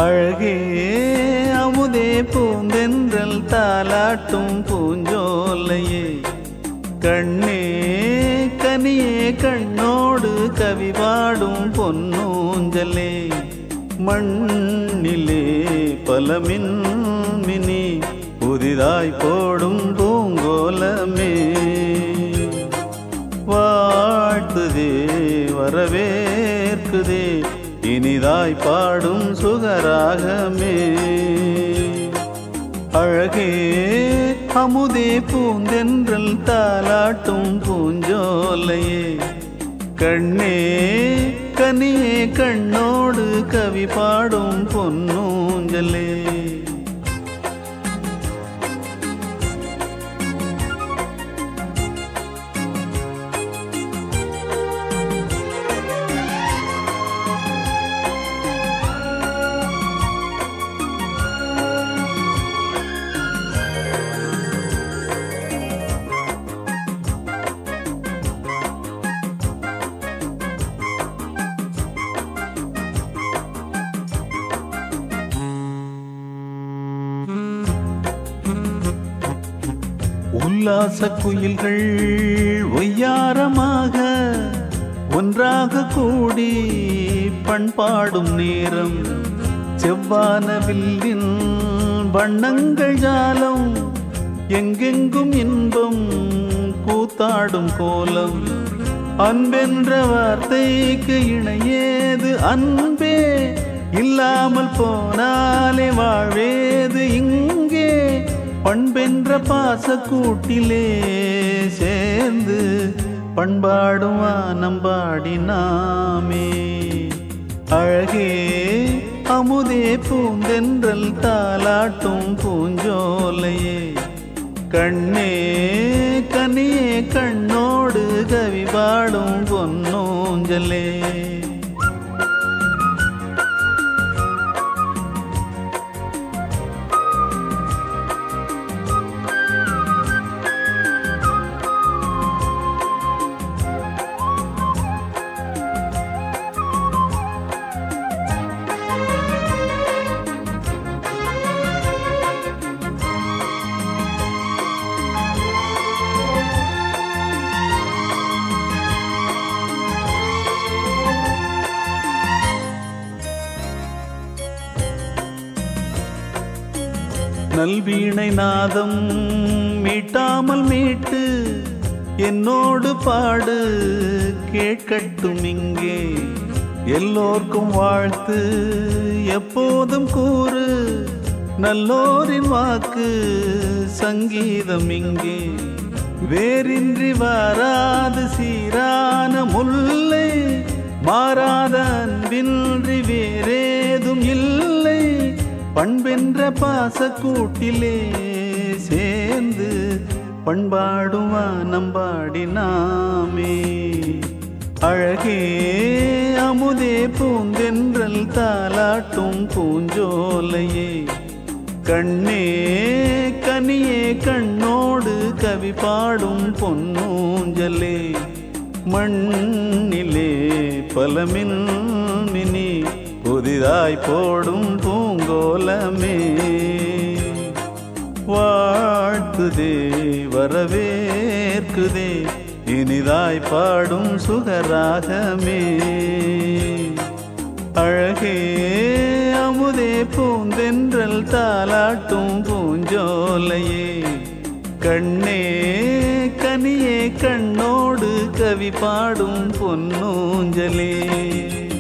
அழகே அமுதே பூந்தென்றல் தாலாட்டும் பூஞ்சோலையே கண்ணே கனியே கண்ணோடு கவி பாடும் பொன்னூஞ்சலே மண்ணிலே பல மின்மினி புதிதாய் போடும் பூங்கோலமே வாழ்த்துதே வரவேற்குதே இனிதாய் பாடும் சுகராகமே அழகே அமுதே பூந்தென்றல் தாலாட்டும் பூஞ்சோலையே கண்ணே கனியே கண்ணோடு கவி பாடும் பொன்னூஞ்சலே உல்லாச குயில்கள் ஒய்யாரமாக ஒன்றாக கூடி பண்பாடும் நேரம் செவ்வான வில்லின் வண்ணங்கள் ஜாலம் எங்கெங்கும் இன்பம் கூத்தாடும் கோலம் அன்பென்ற வார்த்தைக்கு இணையேது அன்பே இல்லாமல் போனாலே வாழ்வேது இங்கே பண்பென்ற பாச கூட்டிலே சேர்ந்து பண்பாடும் வானம் பாடினாமே அழகே அமுதே பூந்தென்றல் தாலாட்டும் பூஞ்சோலையே கண்ணே கனியே கண்ணோடு கவி பாடும் பொன்னூஞ்சலே நல்வீணை நாதம் மீட்டாமல் மீட்டு என்னோடு பாடு கேட்கட்டும் இங்கே எல்லோர்க்கும் வாழ்த்து எப்போதும் கூறு நல்லோரின் வாக்கு சங்கீதம் இங்கே வேறின்றி வாராது சீரான முல்லை மாறாத அன்பின்றி வேறேதும் இல்லை பண்பென்ற பாச கூட்டிலே சேர்ந்து பண்பாடும் வானம் பாடினாமே அழகே அமுதே பூந்தென்றல் தாலாட்டும் பூஞ்சோலையே கண்ணே கனியே கண்ணோடு கவி பாடும் பொன்னூஞ்சலே மண்ணிலே பல மின்மினி புதிதாய் போடும் பூங்கோலமே வாழ்த்துதே வரவேற்குதே இனிதாய் பாடும் சுகராகமே அழகே அமுதே பூந்தென்றல் தாலாட்டும் பூஞ்சோலையே கண்ணே கனியே கண்ணோடு கவி பாடும் பொன்னூஞ்சலே